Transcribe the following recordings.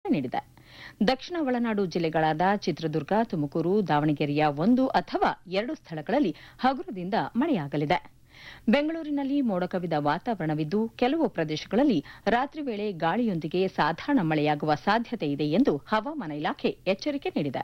ನೀಡಿದೆ ದಕ್ಷಿಣ ಒಳನಾಡು ಜಿಲ್ಲೆಗಳಾದ ಚಿತ್ರದುರ್ಗ ತುಮಕೂರು ದಾವಣಗೆರೆಯ ಒಂದು ಅಥವಾ ಎರಡು ಸ್ಥಳಗಳಲ್ಲಿ ಹಗುರದಿಂದ ಮಳೆಯಾಗಲಿದೆ ಬೆಂಗಳೂರಿನಲ್ಲಿ ಮೋಡ ಕವಿದ ವಾತಾವರಣವಿದ್ದು ಕೆಲವು ಪ್ರದೇಶಗಳಲ್ಲಿ ರಾತ್ರಿ ವೇಳೆ ಗಾಳಿಯೊಂದಿಗೆ ಸಾಧಾರಣ ಮಳೆಯಾಗುವ ಸಾಧ್ಯತೆ ಇದೆ ಎಂದು ಹವಾಮಾನ ಇಲಾಖೆ ಎಚ್ಚರಿಕೆ ನೀಡಿದೆ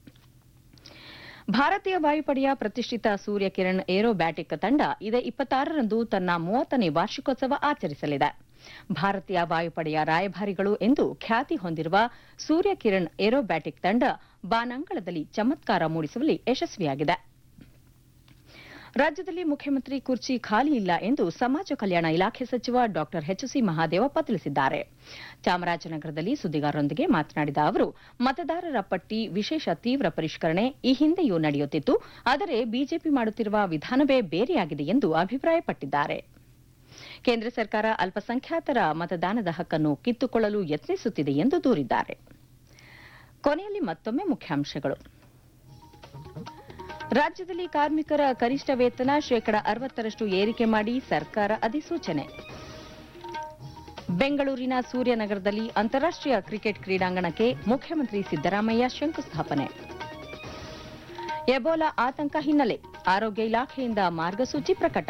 ಭಾರತೀಯ ವಾಯುಪಡೆಯ ಪ್ರತಿಷ್ಠಿತ ಸೂರ್ಯ ಕಿರಣ್ ಏರೋಬ್ಯಾಟಿಕ್ ತಂಡ ಇದೇ ಇಪ್ಪತ್ತಾರರಂದು ತನ್ನ ಮೂವತ್ತನೇ ವಾರ್ಷಿಕೋತ್ಸವ ಆಚರಿಸಲಿದೆ ಭಾರತೀಯ ವಾಯುಪಡೆಯ ರಾಯಭಾರಿಗಳು ಎಂದು ಖ್ಯಾತಿ ಹೊಂದಿರುವ ಸೂರ್ಯ ಕಿರಣ್ ಏರೋಬ್ಯಾಟಿಕ್ ತಂಡ ಬಾನಂಗಳದಲ್ಲಿ ಚಮತ್ಕಾರ ಮೂಡಿಸುವಲ್ಲಿ ಯಶಸ್ವಿಯಾಗಿದೆ ರಾಜ್ಯದಲ್ಲಿ ಮುಖ್ಯಮಂತ್ರಿ ಕುರ್ಚಿ ಖಾಲಿ ಇಲ್ಲ ಎಂದು ಸಮಾಜ ಕಲ್ಯಾಣ ಇಲಾಖೆ ಸಚಿವ ಡಾ ಎಚ್ಸಿ ಮಹಾದೇವಪ್ಪ ತಿಳಿಸಿದ್ದಾರೆ ಚಾಮರಾಜನಗರದಲ್ಲಿ ಸುದ್ದಿಗಾರರೊಂದಿಗೆ ಮಾತನಾಡಿದ ಅವರು ಮತದಾರರ ಪಟ್ಟಿ ವಿಶೇಷ ತೀವ್ರ ಪರಿಷ್ಕರಣೆ ಈ ಹಿಂದೆಯೂ ನಡೆಯುತ್ತಿತ್ತು ಆದರೆ ಬಿಜೆಪಿ ಮಾಡುತ್ತಿರುವ ವಿಧಾನವೇ ಬೇರೆಯಾಗಿದೆ ಎಂದು ಅಭಿಪ್ರಾಯಪಟ್ಟಿದ್ದಾರೆ ಕೇಂದ್ರ ಸರ್ಕಾರ ಅಲ್ಪಸಂಖ್ಯಾತರ ಮತದಾನದ ಹಕ್ಕನ್ನು ಕಿತ್ತುಕೊಳ್ಳಲು ಯತ್ನಿಸುತ್ತಿದೆ ಎಂದು ದೂರಿದ್ದಾರೆ ಕೊನೆಯಲ್ಲಿ ಮತ್ತೊಮ್ಮೆ ಮುಖ್ಯಾಂಶಗಳು ರಾಜ್ಯದಲ್ಲಿ ಕಾರ್ಮಿಕರ ಕನಿಷ್ಠ ವೇತನ ಶೇಕಡ ಅರವತ್ತರಷ್ಟು ಏರಿಕೆ ಮಾಡಿ ಸರ್ಕಾರ ಅಧಿಸೂಚನೆ ಬೆಂಗಳೂರಿನ ಸೂರ್ಯನಗರದಲ್ಲಿ ಅಂತಾರಾಷ್ಟೀಯ ಕ್ರಿಕೆಟ್ ಕ್ರೀಡಾಂಗಣಕ್ಕೆ ಮುಖ್ಯಮಂತ್ರಿ ಸಿದ್ದರಾಮಯ್ಯ ಶಂಕುಸ್ಥಾಪನೆ ಎಬೋಲಾ ಆತಂಕ ಹಿನ್ನೆಲೆ ಆರೋಗ್ಯ ಇಲಾಖೆಯಿಂದ ಮಾರ್ಗಸೂಚಿ ಪ್ರಕಟ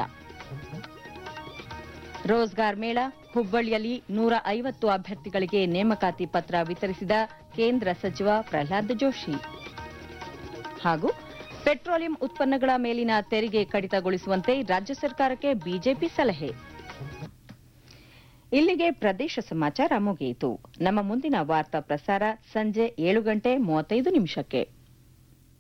ರೋಜ್ಗಾರ್ ಮೇಳ ಹುಬ್ಬಳ್ಳಿಯಲ್ಲಿ ನೂರ ಐವತ್ತು ಅಭ್ಯರ್ಥಿಗಳಿಗೆ ನೇಮಕಾತಿ ಪತ್ರ ವಿತರಿಸಿದ ಕೇಂದ್ರ ಸಚಿವ ಪ್ರಹ್ಲಾದ್ ಜೋಶಿ ಹಾಗೂ ಪೆಟ್ರೋಲಿಯಂ ಉತ್ಪನ್ನಗಳ ಮೇಲಿನ ತೆರಿಗೆ ಕಡಿತಗೊಳಿಸುವಂತೆ ರಾಜ್ಯ ಸರ್ಕಾರಕ್ಕೆ ಬಿಜೆಪಿ ಸಲಹೆ ಇಲ್ಲಿಗೆ ಪ್ರದೇಶ ಸಮಾಚಾರ ಮುಗಿಯಿತು ನಮ್ಮ ಮುಂದಿನ ವಾರ್ತಾ ಪ್ರಸಾರ ಸಂಜೆ ಏಳು ಗಂಟೆ ಮೂವತ್ತೈದು ನಿಮಿಷಕ್ಕೆ